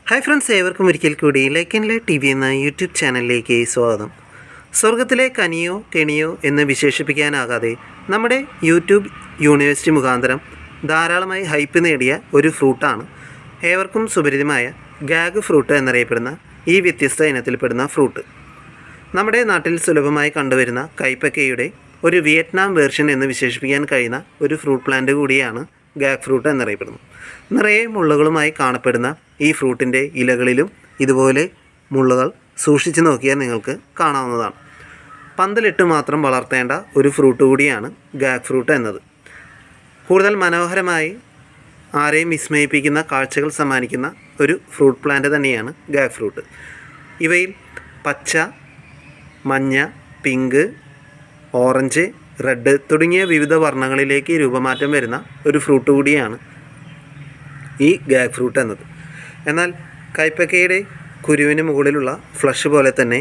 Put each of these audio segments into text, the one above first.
hi friends ഏവർക്കും ഒരിക്കൽ കൂടി like and light T V എന്ന യൂട്യൂബ് ചാനലിലേക്ക് സ്വാഗതം സ്വർഗത്തിലെ കനിയോ കെണിയോ എന്ന് വിശേഷിപ്പിക്കാനാകാതെ നമ്മുടെ യൂട്യൂബ് യൂണിവേഴ്സിറ്റി മുഖാന്തരം ധാരാളമായി ഹൈപ്പ് നേടിയ ഒരു ഫ്രൂട്ടാണ് ഏവർക്കും സുപരിചിതമായ ഗാഗ് ഫ്രൂട്ട് എന്നറിയപ്പെടുന്ന ഈ വ്യത്യസ്ത ഇനത്തിൽപ്പെടുന്ന ഫ്രൂട്ട് നമ്മുടെ നാട്ടിൽ സുലഭമായി കണ്ടുവരുന്ന കൈപ്പക്കയുടെ ഒരു വിയറ്റ്നാം വേർഷൻ എന്ന് വിശേഷിപ്പിക്കാൻ കഴിയുന്ന ഒരു ഫ്രൂട്ട് പ്ലാന്റ് കൂടിയാണ് ഗാഗ് ഫ്രൂട്ട് എന്നറിയപ്പെടുന്നത് നിറയെ മുള്ളുകളുമായി കാണപ്പെടുന്ന ഈ ഫ്രൂട്ടിൻ്റെ ഇലകളിലും ഇതുപോലെ മുള്ളുകൾ സൂക്ഷിച്ചു നോക്കിയാൽ നിങ്ങൾക്ക് കാണാവുന്നതാണ് പന്തലിട്ട് മാത്രം വളർത്തേണ്ട ഒരു ഫ്രൂട്ട് കൂടിയാണ് ഗാഗ് ഫ്രൂട്ട് എന്നത് കൂടുതൽ മനോഹരമായി ആരെയും വിസ്മയിപ്പിക്കുന്ന കാഴ്ചകൾ സമ്മാനിക്കുന്ന ഒരു ഫ്രൂട്ട് പ്ലാന്റ് തന്നെയാണ് ഗാഗ് ഫ്രൂട്ട് ഇവയിൽ പച്ച മഞ്ഞ പിങ്ക് ഓറഞ്ച് റെഡ് തുടങ്ങിയ വിവിധ വർണ്ണങ്ങളിലേക്ക് രൂപമാറ്റം വരുന്ന ഒരു ഫ്രൂട്ട് കൂടിയാണ് ഈ ഗാഗ് ഫ്രൂട്ട് എന്നത് എന്നാൽ കൈപ്പക്കയുടെ കുരുവിന് മുകളിലുള്ള ഫ്ലഷ് പോലെ തന്നെ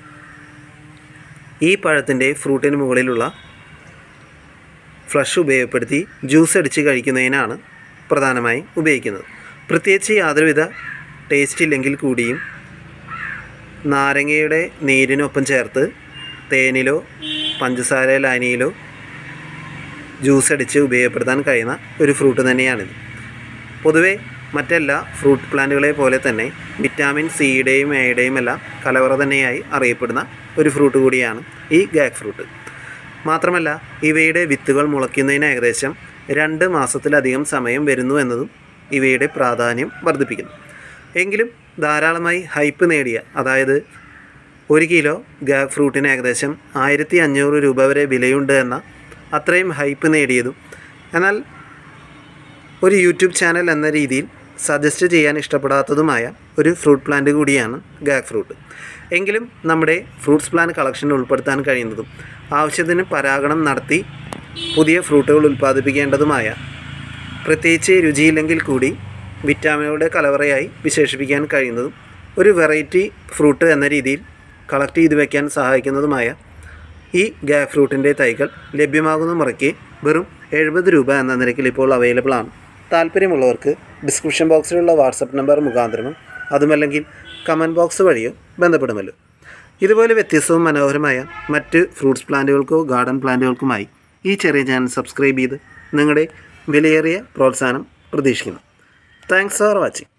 ഈ പഴത്തിൻ്റെ ഫ്രൂട്ടിന് മുകളിലുള്ള ഫ്ലഷ് ഉപയോഗപ്പെടുത്തി ജ്യൂസ് അടിച്ച് കഴിക്കുന്നതിനാണ് പ്രധാനമായും ഉപയോഗിക്കുന്നത് പ്രത്യേകിച്ച് യാതൊരുവിധ ടേസ്റ്റ് ഇല്ലെങ്കിൽ കൂടിയും നാരങ്ങയുടെ നീരിനൊപ്പം ചേർത്ത് തേനിലോ പഞ്ചസാര ലാനിയിലോ ജ്യൂസ് അടിച്ച് ഉപയോഗപ്പെടുത്താൻ കഴിയുന്ന ഒരു ഫ്രൂട്ട് തന്നെയാണിത് പൊതുവെ മറ്റെല്ലാ ഫ്രൂട്ട് പ്ലാന്റുകളെ പോലെ തന്നെ വിറ്റാമിൻ സിയുടെയും എയുടെയും എല്ലാം കലവറ തന്നെയായി അറിയപ്പെടുന്ന ഒരു ഫ്രൂട്ട് കൂടിയാണ് ഈ ഗാഗ് ഫ്രൂട്ട് മാത്രമല്ല ഇവയുടെ വിത്തുകൾ മുളയ്ക്കുന്നതിന് ഏകദേശം രണ്ട് മാസത്തിലധികം സമയം വരുന്നു എന്നതും ഇവയുടെ പ്രാധാന്യം വർദ്ധിപ്പിക്കുന്നു എങ്കിലും ധാരാളമായി ഹൈപ്പ് നേടിയ അതായത് ഒരു കിലോ ഗാഗ് ഫ്രൂട്ടിന് ഏകദേശം ആയിരത്തി അഞ്ഞൂറ് രൂപ വരെ വിലയുണ്ട് എന്ന അത്രയും ഹൈപ്പ് നേടിയതും എന്നാൽ ഒരു യൂട്യൂബ് ചാനൽ എന്ന രീതിയിൽ സജസ്റ്റ് ചെയ്യാൻ ഇഷ്ടപ്പെടാത്തതുമായ ഒരു ഫ്രൂട്ട് പ്ലാന്റ് കൂടിയാണ് ഗാഗ് ഫ്രൂട്ട് എങ്കിലും നമ്മുടെ ഫ്രൂട്ട്സ് പ്ലാൻ കളക്ഷനിൽ ഉൾപ്പെടുത്താൻ കഴിയുന്നതും ആവശ്യത്തിന് പരാഗണം നടത്തി പുതിയ ഫ്രൂട്ടുകൾ ഉൽപ്പാദിപ്പിക്കേണ്ടതുമായ പ്രത്യേകിച്ച് രുചിയില്ലെങ്കിൽ കൂടി വിറ്റാമിനുകളുടെ കലവറയായി വിശേഷിപ്പിക്കാൻ കഴിയുന്നതും ഒരു വെറൈറ്റി ഫ്രൂട്ട് എന്ന രീതിയിൽ കളക്ട് ചെയ്ത് വയ്ക്കാൻ സഹായിക്കുന്നതുമായ ഈ ഗാഗ് ഫ്രൂട്ടിൻ്റെ തൈകൾ ലഭ്യമാകുന്ന മുറയ്ക്ക് വെറും എഴുപത് രൂപ എന്ന നിരക്കിൽ ഇപ്പോൾ അവൈലബിൾ ആണ് താല്പര്യമുള്ളവർക്ക് ഡിസ്ക്രിപ്ഷൻ ബോക്സിലുള്ള വാട്സപ്പ് നമ്പർ മുഖാന്തരമോ അതുമല്ലെങ്കിൽ കമൻറ്റ് ബോക്സ് വഴിയോ ബന്ധപ്പെടുമല്ലോ ഇതുപോലെ വ്യത്യസ്തവും മനോഹരമായ മറ്റ് ഫ്രൂട്ട്സ് പ്ലാന്റുകൾക്കോ ഗാർഡൻ പ്ലാന്റുകൾക്കുമായി ഈ ചെറിയ ചാനൽ സബ്സ്ക്രൈബ് ചെയ്ത് നിങ്ങളുടെ വിലയേറിയ പ്രോത്സാഹനം പ്രതീക്ഷിക്കുന്നു താങ്ക്സ് ഫോർ വാച്ചിങ്